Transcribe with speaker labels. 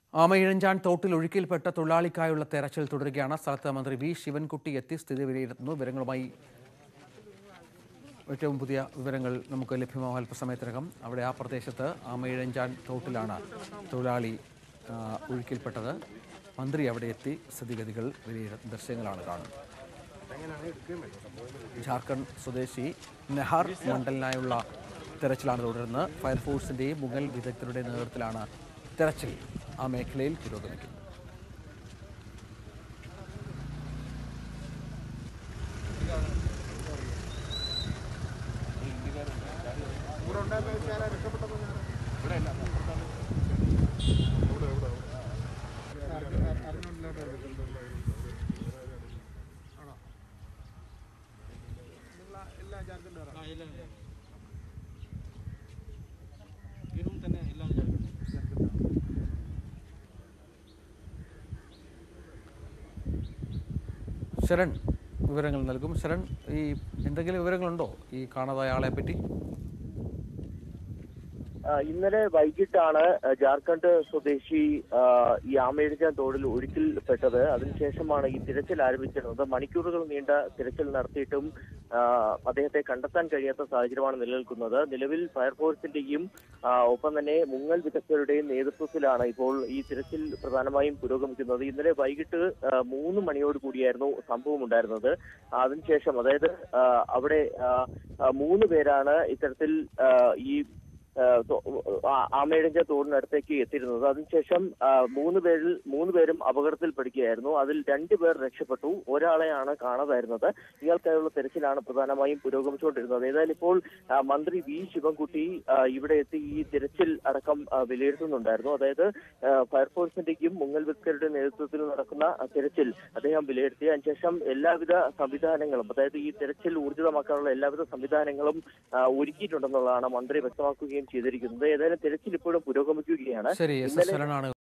Speaker 1: ആമയിഴഞ്ചാൻ തോട്ടിൽ ഒഴുക്കിൽപ്പെട്ട തൊഴിലാളിക്കായുള്ള തെരച്ചിൽ തുടരുകയാണ് സ്ഥലത്ത് മന്ത്രി വി ശിവൻകുട്ടി എത്തി സ്ഥിതി വിലയിരുത്തുന്നു വിവരങ്ങളുമായി ഏറ്റവും പുതിയ വിവരങ്ങൾ നമുക്ക് ലഭ്യമാവും അല്പസമയത്തിനകം അവിടെ ആ പ്രദേശത്ത് ആമയിഴഞ്ചാൻ തോട്ടിലാണ് തൊഴിലാളി ആ, ഒഴുക്കിൽപ്പെട്ടത് മന്ത്രി അവിടെ എത്തി സ്ഥിതിഗതികൾ വിലയിരുത്തുന്ന ദൃശ്യങ്ങളാണ് കാണുന്നത് ജാർഖണ്ഡ് സ്വദേശി നെഹാർ മണ്ഡലിനായുള്ള തെരച്ചിലാണ് തുടരുന്നത് ഫയർഫോഴ്സിന്റെയും മുങ്ങൽ വിദഗ്ധരുടെ നേതൃത്വത്തിലാണ് തെരച്ചിൽ ആ മേഖലയിൽ പുരോഗമിക്കുന്നത്
Speaker 2: തന്നെ എല്ലാം ചേർക്കുന്നത്
Speaker 1: ശരൺ വിവരങ്ങൾ നൽകും ശരൺ ഈ എന്തെങ്കിലും വിവരങ്ങളുണ്ടോ ഈ കാണാതായ ആളെ പറ്റി
Speaker 3: ആ, ഇന്നലെ വൈകിട്ടാണ് ആ, ജാർഖണ്ഡ് സ്വദേശി ആ, ഈ ആമേഴിക്കാൻ തോടിൽ ഒഴുക്കിൽപ്പെട്ടത് അതിനുശേഷമാണ് ഈ തിരച്ചിൽ ആരംഭിച്ചിരുന്നത് മണിക്കൂറുകൾ നീണ്ട തിരച്ചിൽ നടത്തിയിട്ടും ആ, അദ്ദേഹത്തെ കണ്ടെത്താൻ കഴിയാത്ത സാഹചര്യമാണ് നിലനിൽക്കുന്നത് നിലവിൽ ഫയർഫോഴ്സിന്റെയും ആ, ഒപ്പം തന്നെ മുങ്ങൽ വിദഗ്ധരുടെയും നേതൃത്വത്തിലാണ് ഇപ്പോൾ ഈ തിരച്ചിൽ പ്രധാനമായും പുരോഗമിക്കുന്നത് ഇന്നലെ വൈകിട്ട് ആ, മൂന്ന് മണിയോട് കൂടിയായിരുന്നു സംഭവം ഉണ്ടായിരുന്നത് അതിനുശേഷം അതായത് ആ, അവിടെ ആ, ആ, മൂന്ന് പേരാണ് ഇത്തരത്തിൽ ആ, ഈ ആഹ് തോ- ആ- ആമേടിന്റെ തോടിനടുത്തേക്ക് എത്തിയിരുന്നത് അതിനുശേഷം ആഹ് മൂന്ന് പേരിൽ മൂന്ന് പേരും അപകടത്തിൽപ്പെടുകയായിരുന്നു അതിൽ രണ്ടുപേർ രക്ഷപ്പെട്ടു ഒരാളെയാണ് കാണാതായിരുന്നത് ഇയാൾക്കായുള്ള തെരച്ചിലാണ് പ്രധാനമായും പുരോഗമിച്ചുകൊണ്ടിരുന്നത് ഏതായാലും ഇപ്പോൾ ആഹ് മന്ത്രി വി ശിവൻകുട്ടി ആഹ് ഇവിടെ എത്തി ഈ തിരച്ചിൽ അടക്കം ആഹ് വിലയിരുത്തുന്നുണ്ടായിരുന്നു അതായത് ആഹ് ഫയർഫോഴ്സിന്റെയും മുങ്ങൽ വിദഗ്ധരുടെ നേതൃത്വത്തിൽ നടക്കുന്ന തിരച്ചിൽ അദ്ദേഹം വിലയിരുത്തി അതിനുശേഷം എല്ലാവിധ സംവിധാനങ്ങളും അതായത് ഈ തിരച്ചിൽ ഊർജിതമാക്കാനുള്ള എല്ലാവിധ സംവിധാനങ്ങളും ആഹ് ഒരുക്കിയിട്ടുണ്ടെന്നുള്ളതാണ് മന്ത്രി വ്യക്തമാക്കുകയും ചെയ്തിരിക്കുന്നത് ഏതായാലും തിരച്ചിൽ ഇപ്പോഴും പുരോഗമിക്കുകയാണ്
Speaker 1: ശരി എസ് എസ്
Speaker 3: ഇന്നലെ
Speaker 1: ശരണാണ്